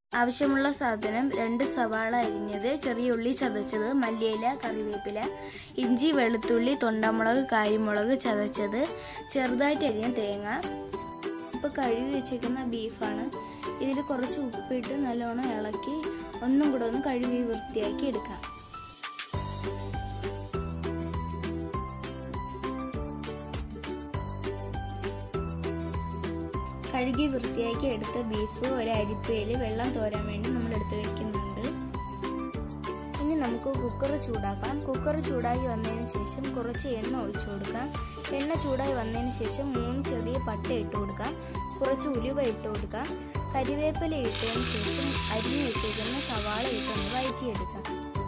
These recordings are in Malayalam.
ആവശ്യമുള്ള സാധനം രണ്ട് സവാള അരിഞ്ഞത് ചെറിയ ഉള്ളി ചതച്ചത് മല്ലിയില കറിവേപ്പില ഇഞ്ചി വെളുത്തുള്ളി തൊണ്ടമുളക് കാരിമുളക് ചതച്ചത് ചെറുതായിട്ട് അരിഞ്ഞ തേങ്ങ ഇപ്പോൾ കഴുകി വെച്ചേക്കുന്ന ബീഫാണ് ഇതിൽ കുറച്ച് ഉപ്പിട്ട് നല്ലോണം ഇളക്കി ഒന്നും കൂടെ ഒന്ന് കഴുകി വൃത്തിയാക്കി എടുക്കാം കഴുകി വൃത്തിയാക്കി എടുത്ത ബീഫ് ഒരു അരിപ്പയിൽ വെള്ളം തോരാൻ വേണ്ടി നമ്മൾ എടുത്ത് വെക്കുന്നുണ്ട് ഇനി നമുക്ക് കുക്കർ ചൂടാക്കാം കുക്കർ ചൂടായി വന്നതിന് ശേഷം കുറച്ച് എണ്ണ ഒഴിച്ചു കൊടുക്കാം എണ്ണ ചൂടായി വന്നതിന് ശേഷം മൂന്ന് ചെറിയ പട്ട ഇട്ട് കൊടുക്കാം കുറച്ച് ഉലുവ ഇട്ട് കൊടുക്കാം കരിവേപ്പില ഇട്ടതിന് ശേഷം അരിഞ്ഞു വെച്ചേക്കുന്ന സവാള ഇട്ടൊന്ന് വഴറ്റിയെടുക്കാം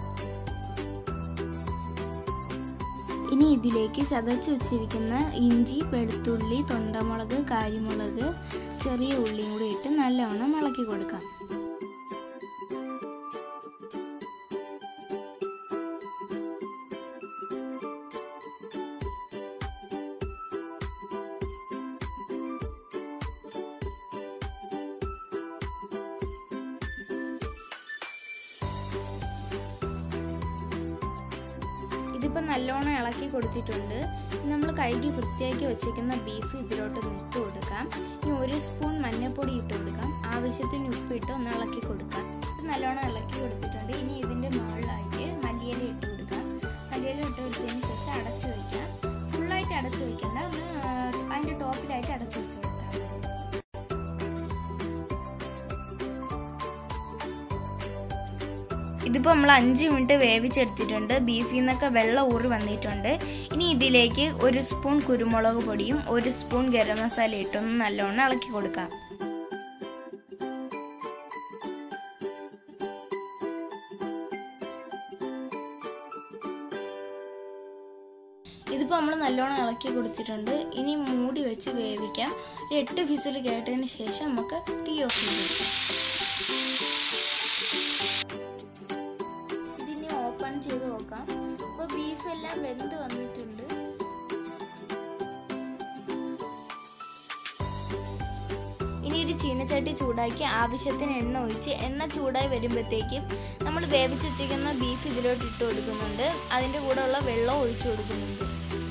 ഇനി ഇതിലേക്ക് ചതച്ച് വെച്ചിരിക്കുന്ന ഇഞ്ചി വെളുത്തുള്ളി തൊണ്ടമുളക് കാരിമുളക് ചെറിയ ഉള്ളിയും കൂടി ഇട്ട് നല്ലവണ്ണം ഇളക്കി കൊടുക്കാം ഇതിപ്പോൾ നല്ലോണം ഇളക്കി കൊടുത്തിട്ടുണ്ട് നമ്മൾ കഴുകി വൃത്തിയാക്കി വെച്ചേക്കുന്ന ബീഫ് ഇതിലോട്ട് ഇട്ട് കൊടുക്കാം ഇനി ഒരു സ്പൂൺ മഞ്ഞൾപ്പൊടി ഇട്ട് കൊടുക്കാം ആവശ്യത്തിന് ഉപ്പിട്ട് ഒന്ന് ഇളക്കി കൊടുക്കാം ഇത് നല്ലോണം ഇളക്കി കൊടുത്തിട്ടുണ്ട് ഇനി ഇതിൻ്റെ മുകളിലായിട്ട് മല്ലിയില ഇട്ട് കൊടുക്കാം മല്ലിയില ഇട്ട് കൊടുത്തതിന് ശേഷം അടച്ചു വയ്ക്കാം ഫുള്ളായിട്ട് അടച്ചു വയ്ക്കേണ്ട ഒന്ന് അതിൻ്റെ ടോപ്പിലായിട്ട് അടച്ചു വെച്ച് കൊടുത്താൽ മതി ഇതിപ്പോൾ നമ്മൾ അഞ്ച് മിനിറ്റ് വേവിച്ചെടുത്തിട്ടുണ്ട് ബീഫിൽ നിന്നൊക്കെ വെള്ളം ഊറി വന്നിട്ടുണ്ട് ഇനി ഇതിലേക്ക് ഒരു സ്പൂൺ കുരുമുളക് പൊടിയും ഒരു സ്പൂൺ ഗരം മസാല ഇട്ടൊന്ന് നല്ലോണം ഇളക്കി കൊടുക്കാം ഇതിപ്പോൾ നമ്മൾ നല്ലോണം ഇളക്കി കൊടുത്തിട്ടുണ്ട് ഇനി മൂടി വെച്ച് വേവിക്കാം ഒരു എട്ട് ഫിസിൽ കേട്ടതിന് ശേഷം നമുക്ക് തീ ഓഫ് ചെയ്ത് കൊടുക്കാം ഇതിനി ഓപ്പൺ ചെയ്ത് നോക്കാം അപ്പോൾ ബീഫ് എല്ലാം വെന്ത് വന്നിട്ടുണ്ട് ഇനി ഒരു ചീനച്ചട്ടി ചൂടാക്കി ആവശ്യത്തിന് എണ്ണ ഒഴിച്ച് എണ്ണ ചൂടായി വരുമ്പോഴത്തേക്കും നമ്മൾ വേവിച്ച് വെച്ചിരിക്കുന്ന ബീഫ് ഇതിലോട്ട് ഇട്ട് കൊടുക്കുന്നുണ്ട് അതിൻ്റെ കൂടെ ഉള്ള വെള്ളം ഒഴിച്ചു കൊടുക്കുന്നുണ്ട്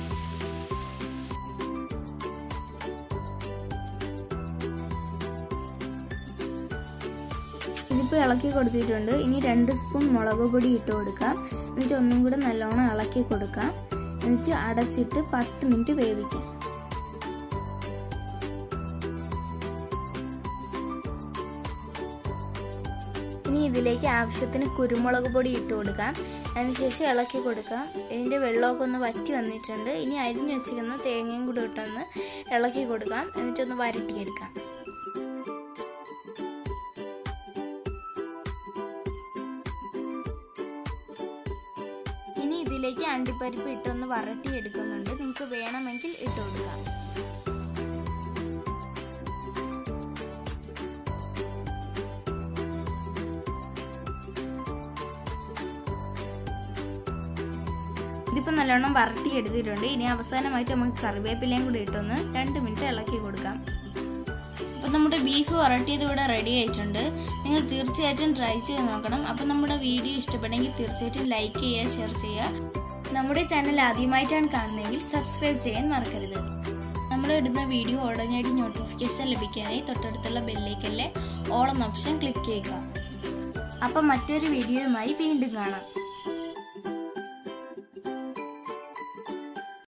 ഇതിപ്പോൾ ഇളക്കി കൊടുത്തിട്ടുണ്ട് ഇനി രണ്ട് സ്പൂൺ മുളക് പൊടി ഇട്ട് കൊടുക്കാം എന്നിട്ട് ഒന്നും കൂടെ നല്ലോണം ഇളക്കി കൊടുക്കാം എന്നിട്ട് അടച്ചിട്ട് പത്ത് മിനിറ്റ് വേവിക്കാം ഇനി ഇതിലേക്ക് ആവശ്യത്തിന് കുരുമുളക് പൊടി ഇട്ട് കൊടുക്കാം അതിനുശേഷം ഇളക്കി കൊടുക്കാം ഇതിൻ്റെ വെള്ളമൊക്കെ ഒന്ന് വറ്റി വന്നിട്ടുണ്ട് ഇനി അരിഞ്ഞു വെച്ചിരിക്കുന്ന തേങ്ങയും കൂടി ഇട്ടൊന്ന് ഇളക്കി കൊടുക്കാം എന്നിട്ടൊന്ന് വരട്ടിയെടുക്കാം ഇനി ഇതിലേക്ക് അണ്ടിപ്പരിപ്പ് ഇട്ടൊന്ന് വരട്ടി എടുക്കുന്നുണ്ട് നിങ്ങൾക്ക് വേണമെങ്കിൽ ഇട്ട് കൊടുക്കാം ഇതിപ്പോൾ നല്ലോണം വരട്ടി എടുത്തിട്ടുണ്ട് ഇനി അവസാനമായിട്ട് നമുക്ക് കറിവേപ്പിലയും കൂടി ഇട്ടൊന്ന് രണ്ട് മിനിറ്റ് ഇളക്കി കൊടുക്കാം അപ്പോൾ നമ്മുടെ ബീഫ് വരട്ടിയത് ഇവിടെ റെഡി ആയിട്ടുണ്ട് നിങ്ങൾ തീർച്ചയായിട്ടും ട്രൈ ചെയ്ത് നോക്കണം അപ്പോൾ നമ്മുടെ വീഡിയോ ഇഷ്ടപ്പെട്ടെങ്കിൽ തീർച്ചയായിട്ടും ലൈക്ക് ചെയ്യുക ഷെയർ ചെയ്യുക നമ്മുടെ ചാനൽ ആദ്യമായിട്ടാണ് കാണുന്നതെങ്കിൽ സബ്സ്ക്രൈബ് ചെയ്യാൻ മറക്കരുത് നമ്മൾ ഇടുന്ന വീഡിയോ ഉടനടി നോട്ടിഫിക്കേഷൻ ലഭിക്കാനായി തൊട്ടടുത്തുള്ള ബെല്ലേക്കല്ലേ ഓൾ എന്ന ഓപ്ഷൻ ക്ലിക്ക് ചെയ്യുക അപ്പം മറ്റൊരു വീഡിയോയുമായി വീണ്ടും കാണാം